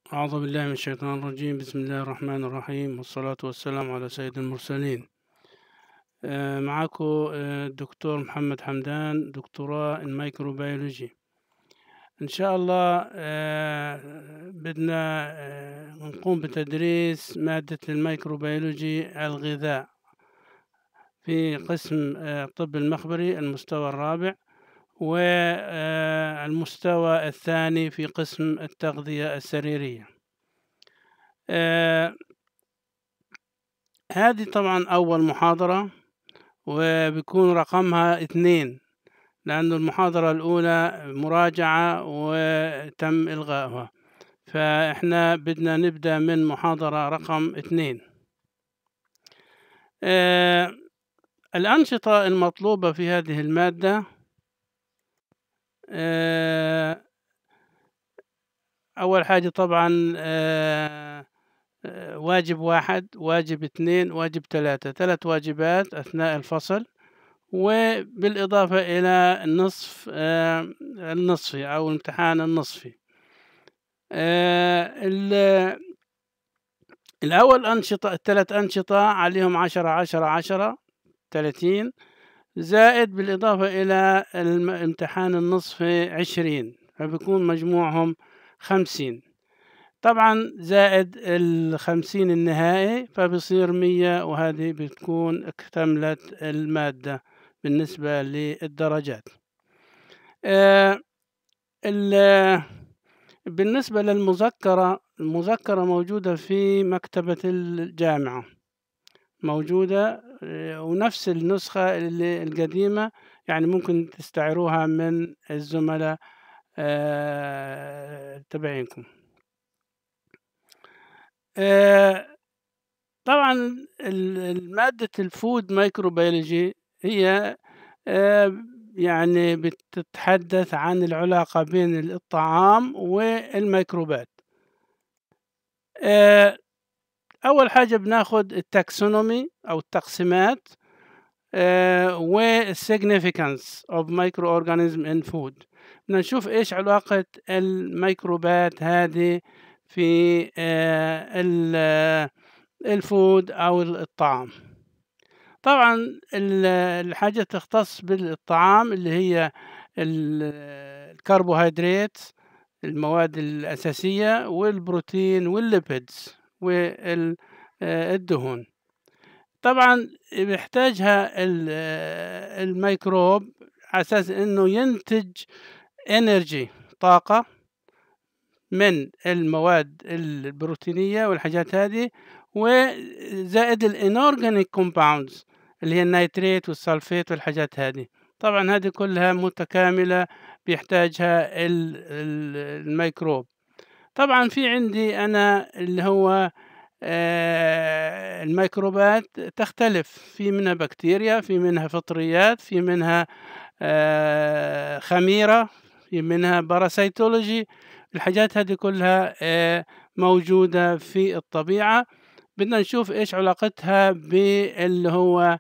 أعوذ بالله من الشيطان الرجيم بسم الله الرحمن الرحيم والصلاة والسلام على سيد المرسلين آه، معاكم آه، الدكتور محمد حمدان دكتوراه الميكروبيولوجي إن شاء الله آه، بدنا آه، نقوم بتدريس مادة الميكروبيولوجي الغذاء في قسم آه، الطب المخبري المستوى الرابع والمستوى الثاني في قسم التغذية السريرية آه، هذه طبعا أول محاضرة وبيكون رقمها اثنين لأن المحاضرة الأولى مراجعة وتم إلغائها فإحنا بدنا نبدأ من محاضرة رقم اثنين آه، الأنشطة المطلوبة في هذه المادة آه، أول حاجة طبعا آه، آه، واجب واحد واجب اثنين واجب ثلاثة ثلاث واجبات أثناء الفصل وبالإضافة إلى النصف آه، النصفي أو الامتحان النصفي آه، ال- الأول أنشطة الثلاث أنشطة عليهم عشرة عشرة عشرة ثلاثين زائد بالإضافة إلى الم- الامتحان النصفي عشرين فبيكون مجموعهم خمسين طبعا زائد الخمسين النهائي فبصير مية وهذه بتكون اكتملت المادة بالنسبة للدرجات آه، ال- بالنسبة للمذكرة المذكرة موجودة في مكتبة الجامعة موجودة آه، ونفس النسخة اللي القديمة يعني ممكن تستعيروها من الزملاء آه، تبعينكم آه، طبعا ال- ال- مادة الفود مايكروبيولوجي هي آه، يعني بتتحدث عن العلاقة بين الطعام والميكروبات آه، أول حاجة بناخد التاكسونومي أو التقسيمات والسيجنيفيكانس of microorganism in food بدنا نشوف إيش علاقة الميكروبات هذه في آه، ال- الفود أو الطعام طبعا ال- الحاجة تختص بالطعام اللي هي ال- الكربوهيدرات المواد الأساسية والبروتين والليبيدز والدهون طبعا بيحتاجها ال- الميكروب على أساس إنه ينتج انرجي طاقة من المواد البروتينية والحاجات هذه وزائد الانورجانيك كومباوندز اللي هي النيتريت والسلفيت والحاجات هذه طبعا هذه كلها متكاملة بيحتاجها ال- ال- الميكروب طبعا في عندي أنا اللي هو آه، الميكروبات تختلف في منها بكتيريا في منها فطريات في منها آه، خميرة في منها باراسيتولوجي الحاجات هذه كلها آه، موجودة في الطبيعة بدنا نشوف ايش علاقتها باللي هو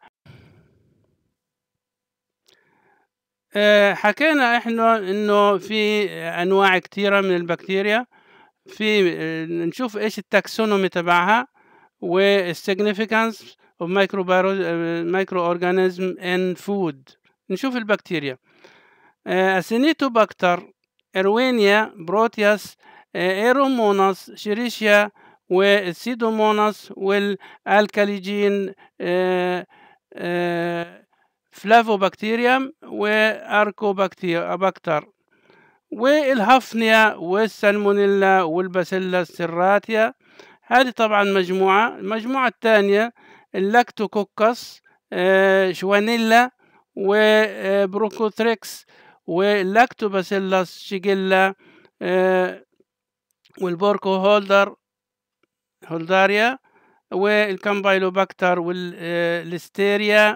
آه، حكينا احنا انه في انواع كثيرة من البكتيريا في آه، نشوف ايش التاكسونومي تبعها والسيجنيفيكانس of مايكرو اورجانيزم ان فود نشوف البكتيريا اسينيتوباكتر اروينيا بروتياس ايروموناس شيريشيا والسيدوموناس والالكاليجين آه، آه، فلافوبكتيريوم واركوبكتر والهفنيا والسالمونيلا والباسيلا سيراتيا هذه طبعا مجموعة المجموعة الثانية اللاكتوكوكس آه، شوانيلا وبروكوتريكس واللاكتوباسيلاس شيجيلا آه، والبوركو هولدر هولداريا والكامبايلوباكتر والليستيريا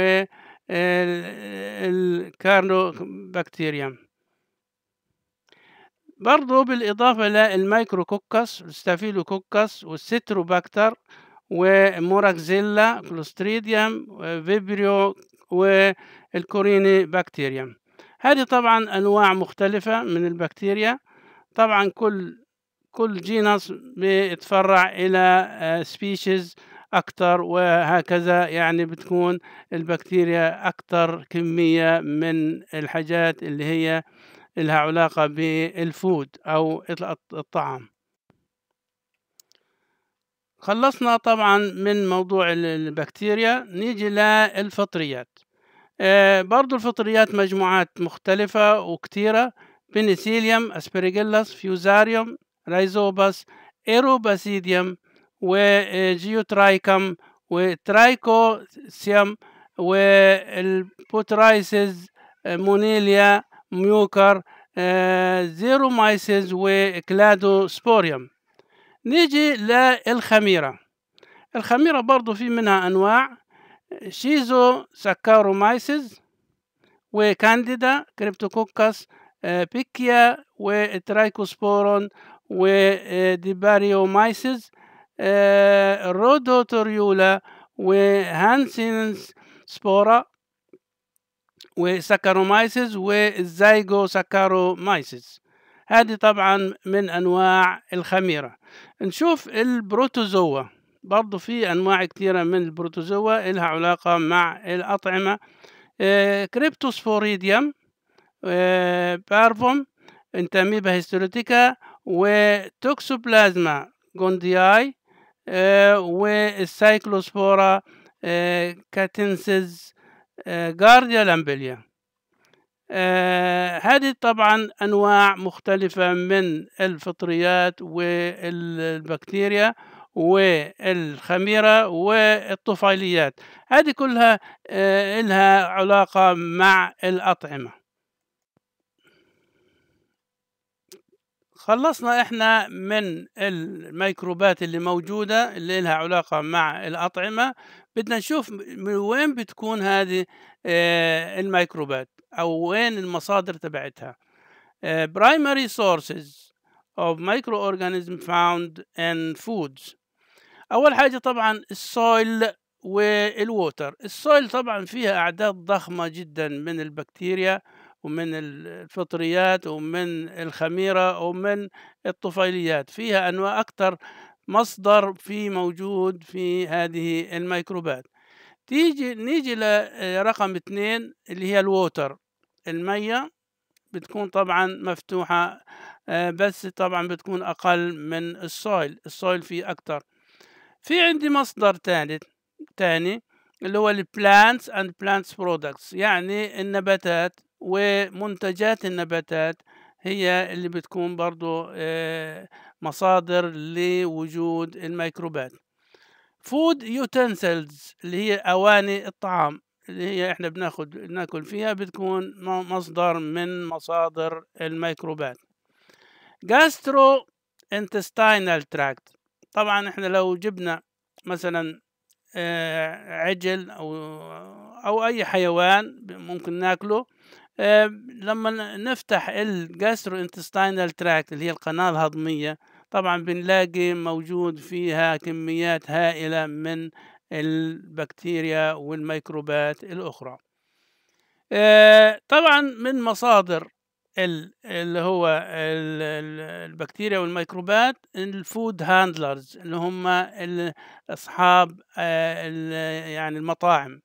والكارنوبكتيريوم برضو بالإضافة للميكروكوكس والستافيلوكوكس والستروباكتر وموراكزيلا كلوستريديوم وفيبريو والكوريني بكتيريوم هذه طبعا أنواع مختلفة من البكتيريا طبعا كل كل جينس بيتفرع إلى سبيشيز أكتر وهكذا يعني بتكون البكتيريا أكتر كمية من الحاجات اللي هي لها علاقة بالفود أو الطعام خلصنا طبعا من موضوع البكتيريا نيجي للفطريات آه، برضو الفطريات مجموعات مختلفة وكتيرة بنسيليوم اسبريجيلاس فيوزاريوم رايزوباس ايروباسيديوم وجيوترايكم وترايكوسيوم والبوترايسز مونيليا ميوكر زيرومايسيس وكلادوسبوريوم نيجي للخميرة الخميرة برضو في منها أنواع شيزو سكارومايسيس وكانديدا كريبتوكوكس بيكيا وترايكوسبورون وديباريومايسيس رودوتوريولا وهانسينز سبورا وسكارومايسيس والزايجو سكارومايسيس هذه طبعا من انواع الخميره نشوف البروتوزوا برضو في انواع كثيره من البروتوزوا لها علاقه مع الاطعمه كريبتوسفوريديوم بارفوم انتاميبا هيستوليتيكا وتوكسوبلازما جوندياي والسايكلوسفورا كاتنسز جارديا لامبليا هذه طبعا انواع مختلفه من الفطريات والبكتيريا والخميره والطفيليات هذه كلها لها علاقه مع الاطعمه خلصنا احنا من الميكروبات اللي موجودة اللي لها علاقة مع الأطعمة بدنا نشوف من وين بتكون هذه الميكروبات أو وين المصادر تبعتها primary sources of microorganism found in foods أول حاجة طبعا السويل والووتر السويل طبعا فيها أعداد ضخمة جدا من البكتيريا ومن الفطريات ومن الخميرة ومن الطفيليات فيها أنواع أكثر مصدر في موجود في هذه الميكروبات تيجي نيجي لرقم اثنين اللي هي الووتر المية بتكون طبعا مفتوحة بس طبعا بتكون أقل من السويل السويل فيه أكثر في عندي مصدر ثالث ثاني اللي هو البلانتس اند بلانتس برودكتس يعني النباتات ومنتجات النباتات هي اللي بتكون برضو مصادر لوجود الميكروبات فود يوتنسلز اللي هي أواني الطعام اللي هي احنا بناخد ناكل فيها بتكون مصدر من مصادر الميكروبات جاسترو انتستينال تراكت طبعا احنا لو جبنا مثلا عجل او او اي حيوان ممكن ناكله لما نفتح الجاسترو انتستينال تراكت اللي هي القناة الهضمية طبعا بنلاقي موجود فيها كميات هائلة من البكتيريا والميكروبات الأخرى طبعا من مصادر اللي هو البكتيريا والميكروبات الفود هاندلرز اللي هم أصحاب يعني المطاعم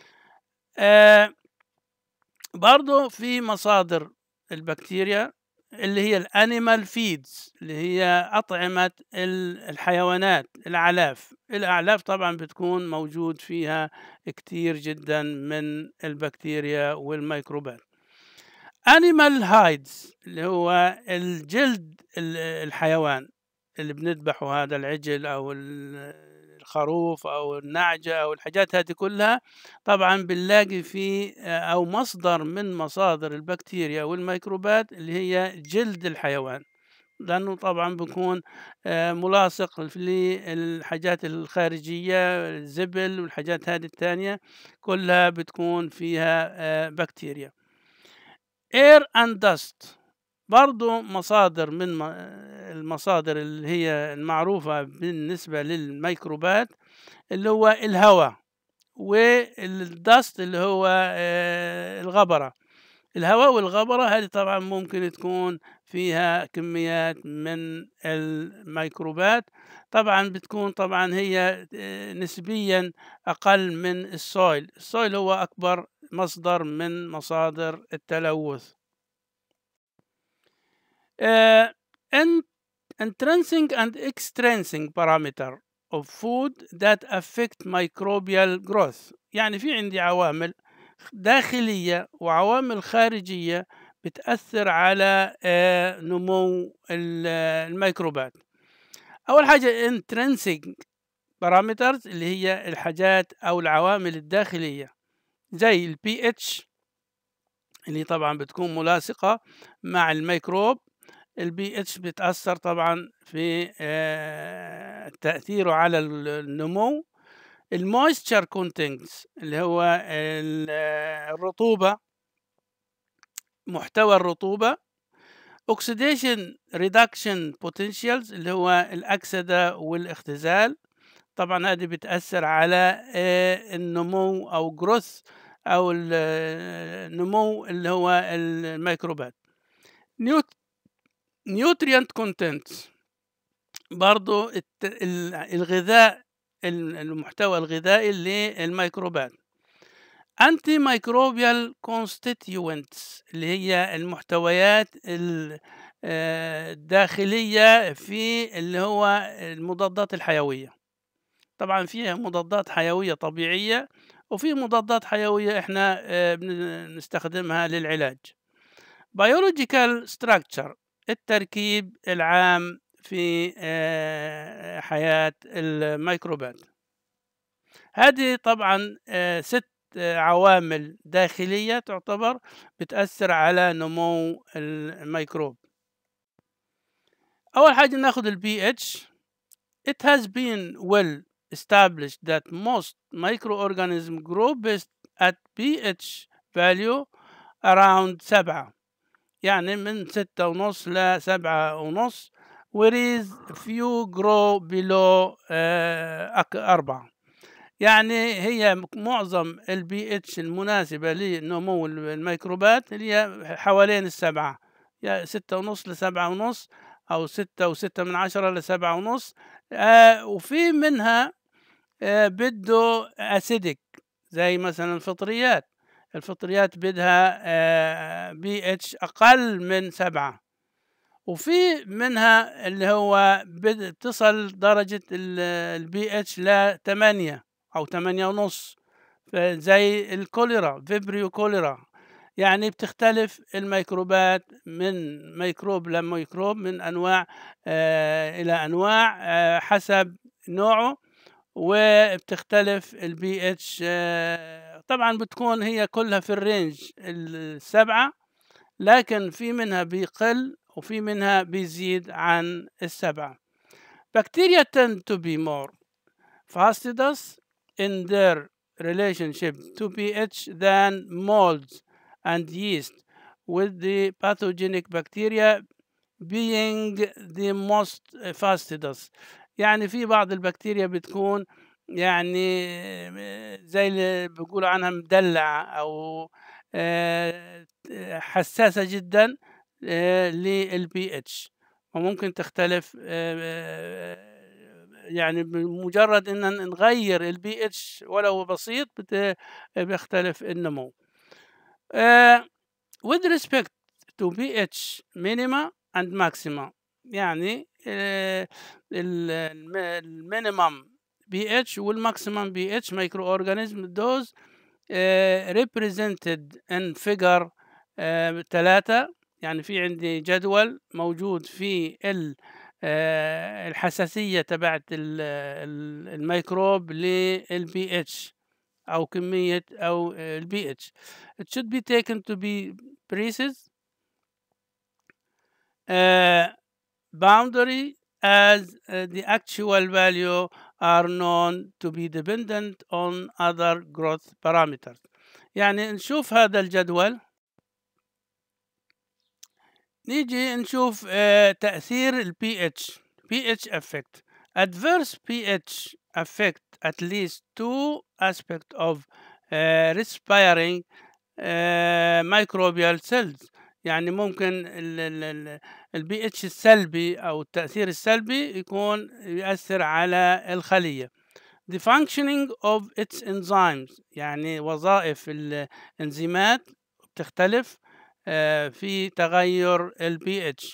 برضو في مصادر البكتيريا اللي هي الانيمال فيدز اللي هي أطعمة الحيوانات الأعلاف الأعلاف طبعا بتكون موجود فيها كتير جدا من البكتيريا والميكروبات انيمال هايدز اللي هو الجلد الحيوان اللي بنذبحه هذا العجل أو الخروف او النعجه او الحاجات هذه كلها طبعا بنلاقي في او مصدر من مصادر البكتيريا والميكروبات اللي هي جلد الحيوان لانه طبعا بيكون ملاصق للحاجات الخارجيه الزبل والحاجات هذه الثانيه كلها بتكون فيها بكتيريا air and dust برضو مصادر من المصادر اللي هي المعروفة بالنسبة للميكروبات اللي هو الهواء والدست اللي هو الغبرة الهواء والغبرة هذه طبعا ممكن تكون فيها كميات من الميكروبات طبعا بتكون طبعا هي آه، نسبيا أقل من السويل السويل هو أكبر مصدر من مصادر التلوث uh, intrinsic and extrinsic parameter of food that affect microbial growth يعني في عندي عوامل داخلية وعوامل خارجية بتأثر على نمو الميكروبات أول حاجة intrinsic parameters اللي هي الحاجات أو العوامل الداخلية زي البي اتش اللي طبعا بتكون ملاصقة مع الميكروب البي اتش بتأثر طبعا في تأثيره على النمو المويستشر كونتنتس اللي هو الرطوبة محتوى الرطوبة اوكسيديشن ريدكشن بوتنشالز اللي هو الأكسدة والاختزال طبعا هذه بتأثر على النمو أو جروث أو النمو اللي هو الميكروبات نيوت نيوتريانت كونتنت برضو الغذاء المحتوى الغذائي للميكروبات انتي ميكروبيال كونستيتيوينتس اللي هي المحتويات الداخلية في اللي هو المضادات الحيوية طبعا فيها مضادات حيوية طبيعية وفي مضادات حيوية احنا بنستخدمها للعلاج biological structure التركيب العام في حياة الميكروبات هذه طبعا ست عوامل داخلية تعتبر بتأثر على نمو الميكروب أول حاجة ناخد البي اتش It has been well established that most microorganisms grow best at pH value around 7 يعني من ستة ونص لسبعة ونص whereas few grow below أربعة يعني هي معظم البي اتش المناسبة لنمو الميكروبات اللي هي حوالين السبعة يعني ستة ونص لسبعة ونص أو ستة وستة من عشرة لسبعة ونص آه وفي منها آه بده أسيدك زي مثلا الفطريات الفطريات بدها بي اتش أقل من سبعة وفي منها اللي هو بتصل درجة البي اتش لثمانية أو ثمانية ونص زي الكوليرا فيبريو كوليرا يعني بتختلف الميكروبات من ميكروب لميكروب من أنواع إلى أنواع حسب نوعه وبتختلف البي اتش طبعا بتكون هي كلها في الرينج السبعة لكن في منها بيقل وفي منها بيزيد عن السبعة bacteria tend to be more fastidious in their relationship to pH than molds and yeast with the pathogenic bacteria being the most fastidious يعني في بعض البكتيريا بتكون يعني زي اللي بيقولوا عنها مدلعة أو حساسة جدا للبي اتش وممكن تختلف يعني بمجرد ان نغير البي اتش ولو بسيط بيختلف النمو with respect to pH minima and maxima يعني المينيمم بي اتش والماكسيمم بي اتش مايكرو اورجانيزم دوز represented in figure ثلاثة يعني في عندي جدول موجود في الحساسية تبعت الميكروب للبي اتش أو كمية أو البي اتش it should be taken to be precise uh, boundary as uh, the actual value are known to be dependent on other growth parameters يعني نشوف هذا الجدول نيجي نشوف تأثير ال pH pH effect adverse pH affect at least two aspects of uh, respiring مايكروبيال سيلز يعني ممكن البي اتش السلبي او التاثير السلبي يكون يؤثر على الخليه the functioning of its enzymes يعني وظائف الانزيمات بتختلف آه، في تغير البي اتش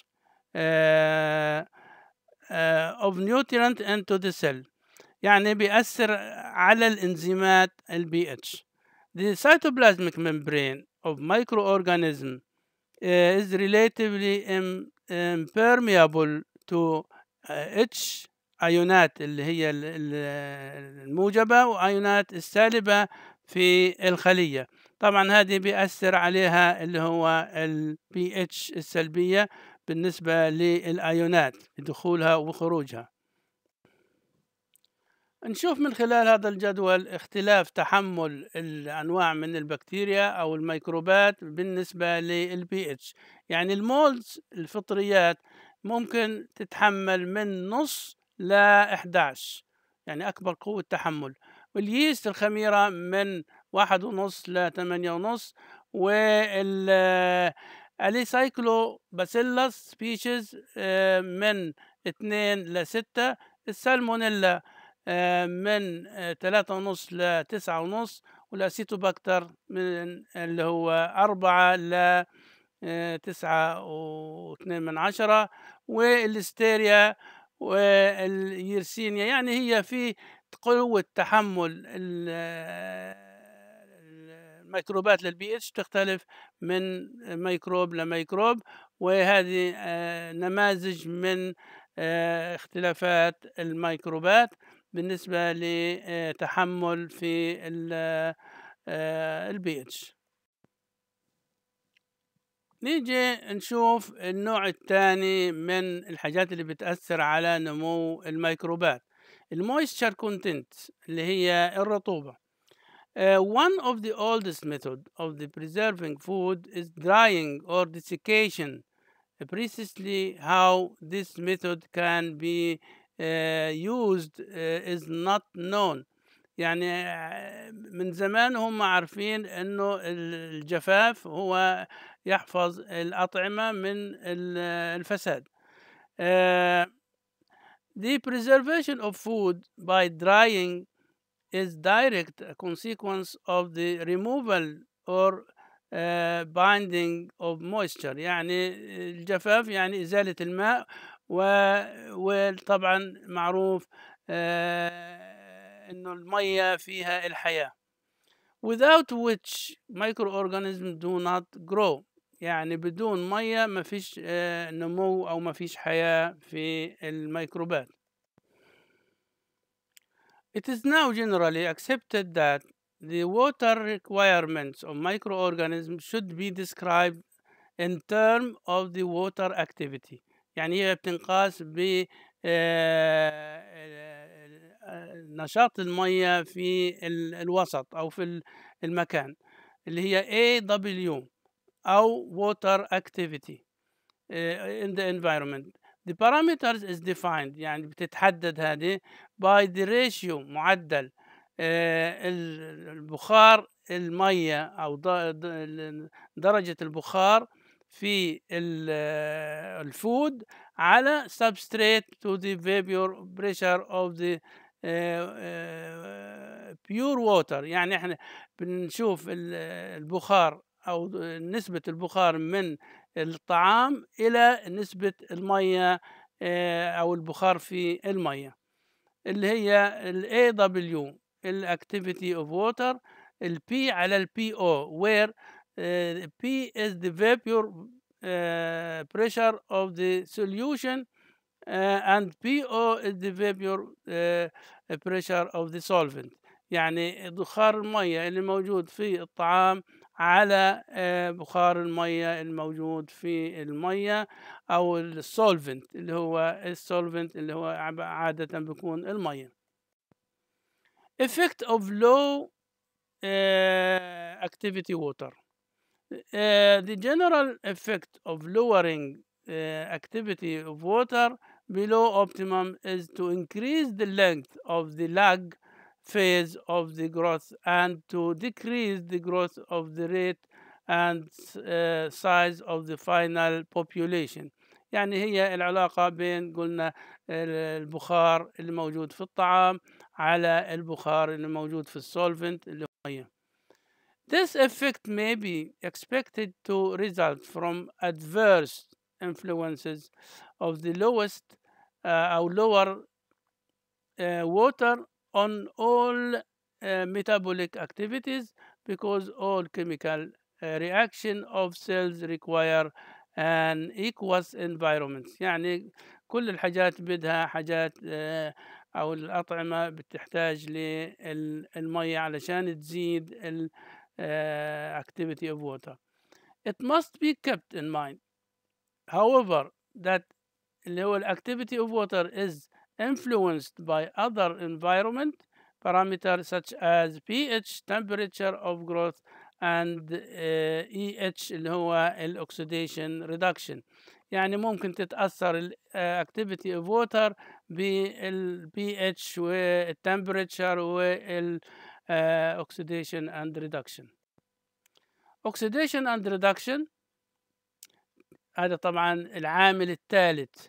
of nutrient into the cell يعني بيأثر على الانزيمات البي اتش the cytoplasmic membrane of microorganism is relatively impermeable to H ايونات اللي هي الموجبة وايونات السالبة في الخلية طبعا هذه بيأثر عليها اللي هو البي اتش السلبية بالنسبة للايونات دخولها وخروجها نشوف من خلال هذا الجدول اختلاف تحمل الانواع من البكتيريا او الميكروبات بالنسبه للبي اتش يعني المولز الفطريات ممكن تتحمل من نص ل 11 يعني اكبر قوه تحمل واليست الخميره من واحد ونص ل 8 ونص وال اليسايكلو باسيلاس سبيشيز من 2 ل 6 السالمونيلا آه، من آه، ثلاثة ونص لتسعة ونص والأسيتوباكتر من اللي هو أربعة ل آه، تسعة واثنين من عشرة والستيريا واليرسينيا يعني هي في قوة تحمل الميكروبات للبي اتش تختلف من ميكروب لميكروب وهذه نماذج من اختلافات الميكروبات بالنسبة لتحمل في البي اتش نيجي نشوف النوع الثاني من الحاجات اللي بتأثر على نمو الميكروبات المويستشر كونتنت اللي هي الرطوبة Uh, one of the oldest method of the preserving food is drying or desiccation. Precisely how this method can be used is not known يعني من زمان هم عارفين انه الجفاف هو يحفظ الأطعمة من الفساد. the preservation of food by drying is direct consequence of the removal or uh, binding of moisture يعني الجفاف يعني إزالة الماء وطبعا معروف انه الميه فيها الحياه without which microorganisms do not grow يعني بدون ميه ما فيش نمو او ما فيش حياه في الميكروبات It is now generally accepted that the water requirements of microorganisms should be described in terms of the water activity يعني هي بتنقاس ب نشاط المية في الوسط أو في المكان اللي هي AW أو water activity in the environment the parameters is defined يعني بتتحدد هذه by the ratio معدل البخار المية أو درجة البخار في الفود على substrate to the vapor pressure of the pure water يعني احنا بنشوف البخار او نسبة البخار من الطعام الى نسبة المية او البخار في المية اللي هي ال AW activity of water ال P على ال PO where uh, P is the vapor uh, pressure of the solution uh, and PO is the vapor uh, pressure of the solvent يعني بخار المية اللي موجود في الطعام على بخار المية الموجود في المية أو السولفنت اللي هو السولفنت اللي هو عادة بيكون المية effect of low uh, activity water Uh, the general effect of lowering uh, activity of water below optimum is to increase the length of the lag phase of the growth and to decrease the growth of the rate and uh, size of the final population يعني هي العلاقة بين قلنا البخار اللي موجود في الطعام على البخار اللي موجود في السولفنت اللي هو مية. This effect may be expected to result from adverse influences of the lowest uh, or lower uh, water on all uh, metabolic activities because all chemical uh, reaction of cells require an aqueous environment يعني كل الحاجات بدها حاجات uh, أو الأطعمة بتحتاج للمية علشان تزيد ال uh, activity of water. It must be kept in mind however that اللي هو activity of water is influenced by other environment parameters such as pH, temperature of growth and uh, EH اللي هو الاكسيديشن ريدكشن يعني ممكن تتأثر الاكتيفيتي اوف ووتر بالبي اتش والتمبريتشر والاكسيديشن اند ريدكشن oxidation and reduction هذا طبعا العامل الثالث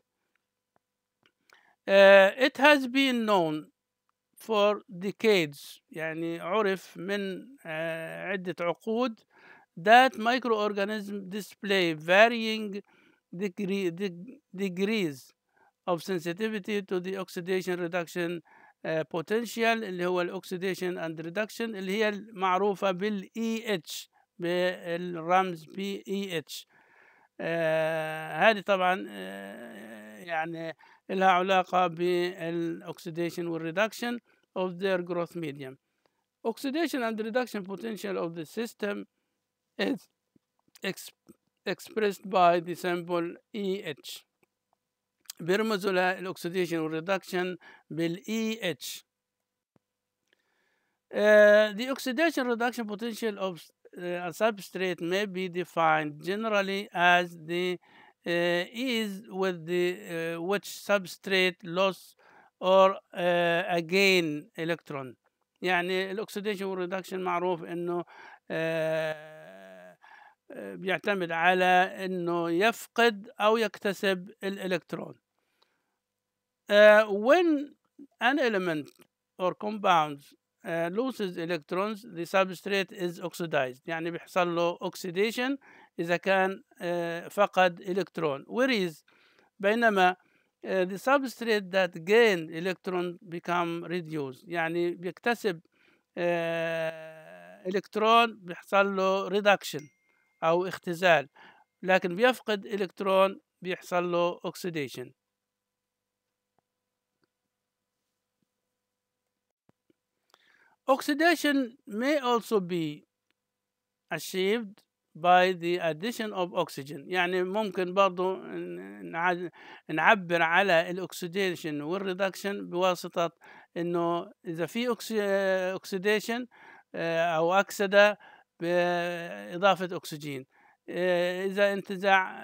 uh, it has been known for decades يعني عرف من uh, عدة عقود that microorganisms display varying degree, de degrees of sensitivity to the oxidation reduction uh, potential اللي هو الاكسيديشن اند ريدكشن اللي هي المعروفة بالاي اتش بالرمز بي اي اتش هذه طبعا آه يعني لها علاقة بالاكسيديشن والريدكشن of their growth medium. Oxidation and reduction potential of the system is ex expressed by the symbol EH. بيرمزوا لها الاكسيديشن والريدكشن بالاي اتش. Uh, the oxidation reduction potential of uh, a substrate may be defined generally as the uh, ease with the uh, which substrate loss or uh, a gain electron يعني الاكسيديشن والريدكشن معروف انه بيعتمد على انه يفقد او يكتسب الالكترون when an element or compound uh, loses electrons the substrate is oxidized يعني بيحصل له oxidation إذا كان uh, فقد إلكترون whereas بينما uh, the substrate that gain electron become reduced يعني بيكتسب uh, إلكترون بيحصل له reduction أو اختزال لكن بيفقد إلكترون بيحصل له oxidation Oxidation may also be achieved by the addition of oxygen يعني ممكن برضو نعبر على الاكسيديشن والريدكشن بواسطة انه اذا في اوكسيديشن او اكسده باضافة اكسجين اذا انتزع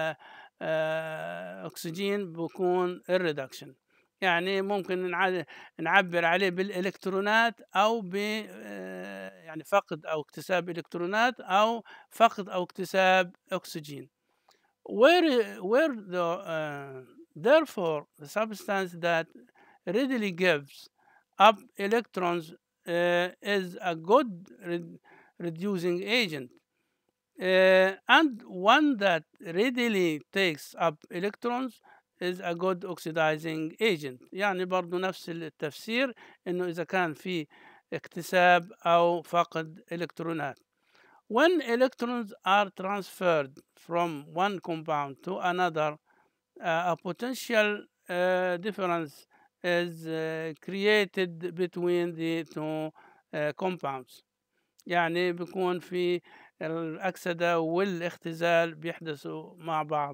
اكسجين بكون الريدكشن يعني ممكن نعبر عليه بالالكترونات او ب يعني فقد او اكتساب الكترونات او فقد او اكتساب اكسجين where where the uh, therefore the substance that readily gives up electrons uh, is a good reducing agent uh, and one that readily takes up electrons is a good oxidizing agent يعني برضو نفس التفسير انه اذا كان في اكتساب او فقد الكترونات when electrons are transferred from one compound to another uh, a potential uh, difference is uh, created between the two uh, compounds يعني بيكون في الأكسدة والاختزال بيحدثوا مع بعض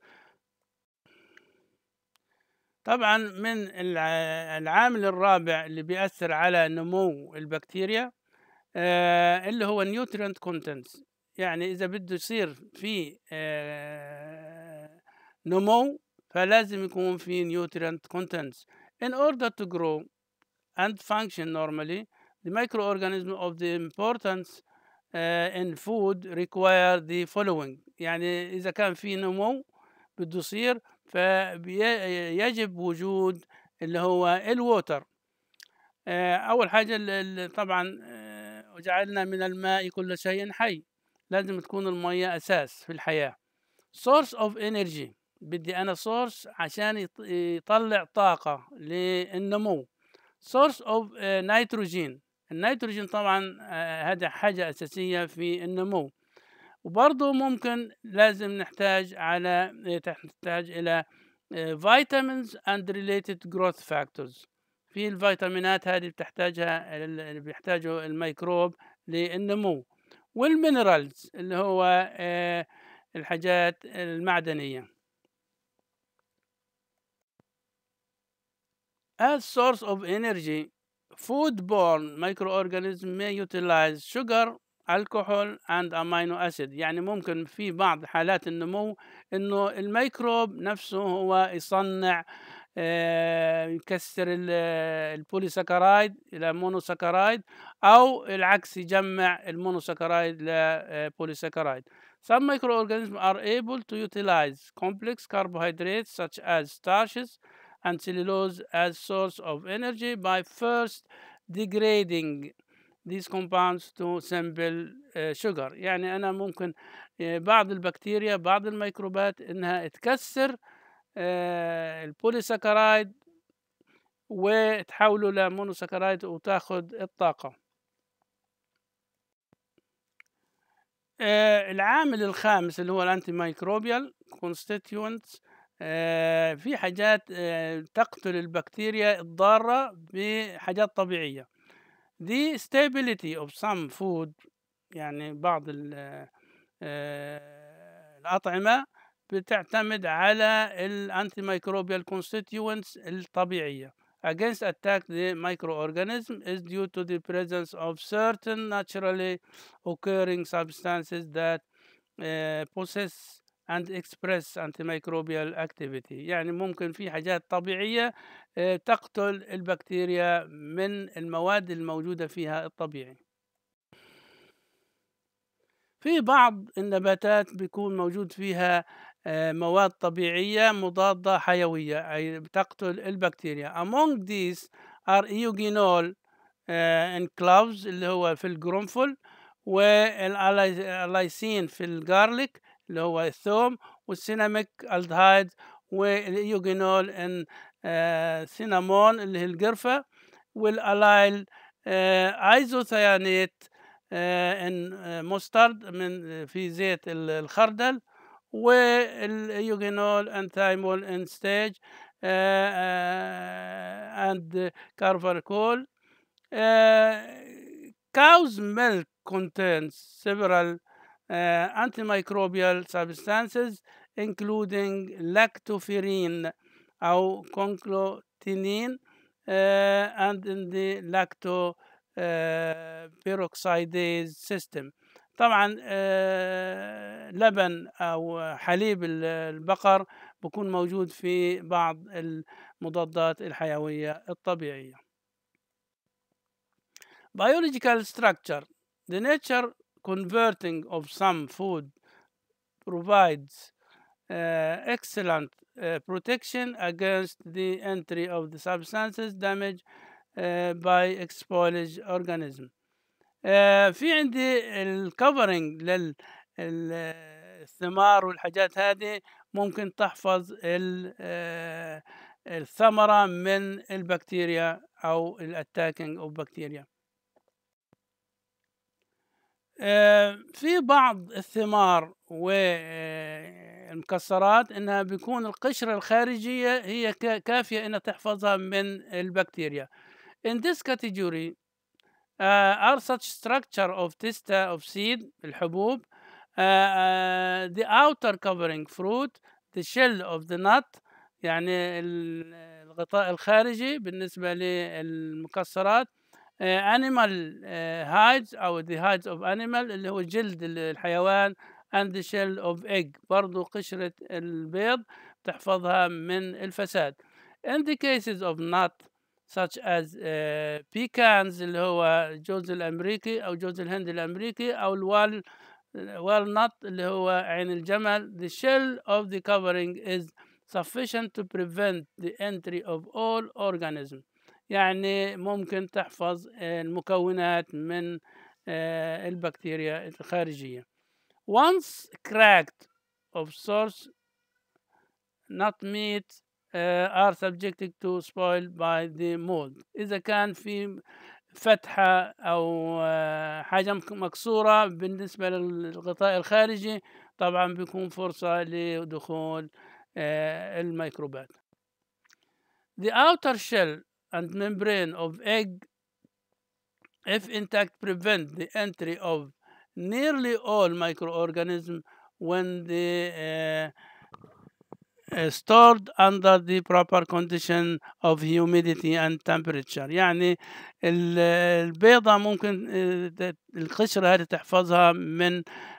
طبعا من العامل الرابع اللي بيأثر على نمو البكتيريا آه اللي هو النيوترينت كونتنتس يعني إذا بده يصير في آه نمو فلازم يكون في نيوترينت كونتنتس in order to grow and function normally the microorganism of the importance uh, in food require the following يعني إذا كان في نمو بده يصير فيجب وجود اللي هو الووتر آه، أول حاجة ال- ال- طبعا آه، وجعلنا من الماء كل شيء حي لازم تكون المية أساس في الحياة source of energy بدي أنا source عشان يط- يطلع طاقة للنمو source of آه، nitrogen النيتروجين طبعا آه، هذا حاجة أساسية في النمو وبرضه ممكن لازم نحتاج على نحتاج إلى آه، vitamins and related growth factors في الفيتامينات هذه بتحتاجها اللي بيحتاجه الميكروب للنمو والمينرالز اللي هو آه، الحاجات المعدنية As source of energy food-borne microorganisms may utilize sugar alcohol and amino acid يعني ممكن في بعض حالات النمو انه الميكروب نفسه هو يصنع آه، يكسر ال- البوليساكرايد الى مونوساكرايد او العكس يجمع المونوساكرايد لبوليساكرايد Some microorganisms are able to utilize complex carbohydrates such as starches and cellulose as source of energy by first degrading these compounds to simple uh, sugar يعني أنا ممكن آه، بعض البكتيريا بعض الميكروبات إنها تكسر آه، البوليساكرايد وتحوله لمونوساكرايد وتاخد الطاقة آه، العامل الخامس اللي هو الانتي مايكروبيال constituents آه، في حاجات آه، تقتل البكتيريا الضارة بحاجات طبيعية the stability of some food يعني بعض ال- آه، الأطعمة بتعتمد على الانتي مايكروبيال constituents الطبيعية against attack the microorganism is due to the presence of certain naturally occurring substances that uh, possess and express antimicrobial activity يعني ممكن في حاجات طبيعية آه، تقتل البكتيريا من المواد الموجودة فيها الطبيعي في بعض النباتات بيكون موجود فيها آه، مواد طبيعية مضادة حيوية أي تقتل البكتيريا among these are eugenol آه، enclaves اللي هو في القرنفل واللايسين في الجارليك اللي هو الثوم والسيناميك الدهايد والايوجينول ان آه، سينامون اللي هي القرفة والالايل آه، ايزوثيانيت آه، ان آه، مسترد من في زيت ال- الخردل والايوجينول ان ثايمول ان ستيج اند كارفركول cow's milk contains several uh, antimicrobial substances including lactoferrin أو conclotinine uh, and in the lacto uh, peroxidase system طبعا آه، لبن أو حليب ال- البقر بكون موجود في بعض المضادات الحيوية الطبيعية biological structure the nature converting of some food provides uh, excellent uh, protection against the entry of the substances damaged uh, by exposed organism آه، في عندي الكفرنج للثمار والحاجات هذه ممكن تحفظ ال- آه، الثمرة من البكتيريا أو الاتاكينج أو بكتيريا آه، في بعض الثمار والمكسرات انها بيكون القشرة الخارجية هي كا- كافية انها تحفظها من البكتيريا. In this category uh, are such structure of testa of seed الحبوب uh, uh, the outer covering fruit the shell of the nut يعني ال- الغطاء الخارجي بالنسبة للمكسرات آه، animal آه، hides أو the hides of animal اللي هو جلد ال- الحيوان and the shell of egg برضو قشرة البيض تحفظها من الفساد in the cases of nut such as uh, pecans اللي هو الجوز الأمريكي أو جوز الهند الأمريكي أو الوال والنut اللي هو عين الجمل the shell of the covering is sufficient to prevent the entry of all organisms يعني ممكن تحفظ المكونات من البكتيريا الخارجية once cracked of source not meat uh, are subjected to spoil by the mold إذا كان في فتحة أو حاجة مكسورة بالنسبة للغطاء الخارجي طبعا بيكون فرصة لدخول الميكروبات The outer shell and membrane of egg if intact prevent the entry of nearly all microorganisms when they uh, stored under the proper condition of humidity and temperature يعني البيضة ممكن القشرة هذه تحفظها من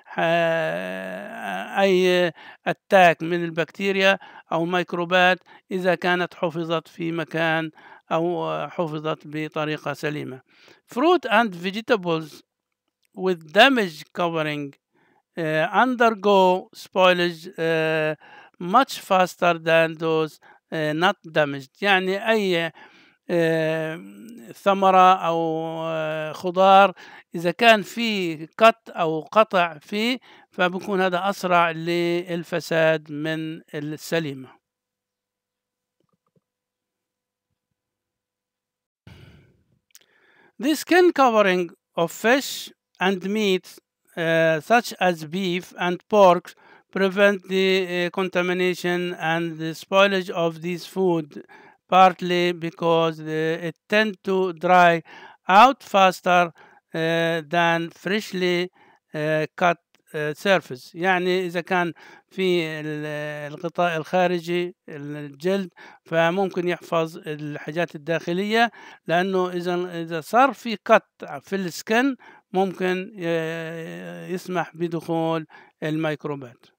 أي أتاك من البكتيريا أو ميكروبات إذا كانت حفظت في مكان أو حفظت بطريقة سليمة. Fruit and vegetables with damage covering uh, undergo spoilage uh, much faster than those uh, not damaged يعني أي ثمرة أو خضار إذا كان في قط أو قطع فيه فبكون هذا أسرع للفساد من السليمة The skin covering of fish and meat uh, such as beef and pork prevent the uh, contamination and the spoilage of these food partly because it tend to dry out faster uh, than freshly uh, cut surface يعني إذا كان في الغطاء الخارجي الجلد فممكن يحفظ الحاجات الداخلية لأنه إذا إذا صار في قط في السكن ممكن يسمح بدخول الميكروبات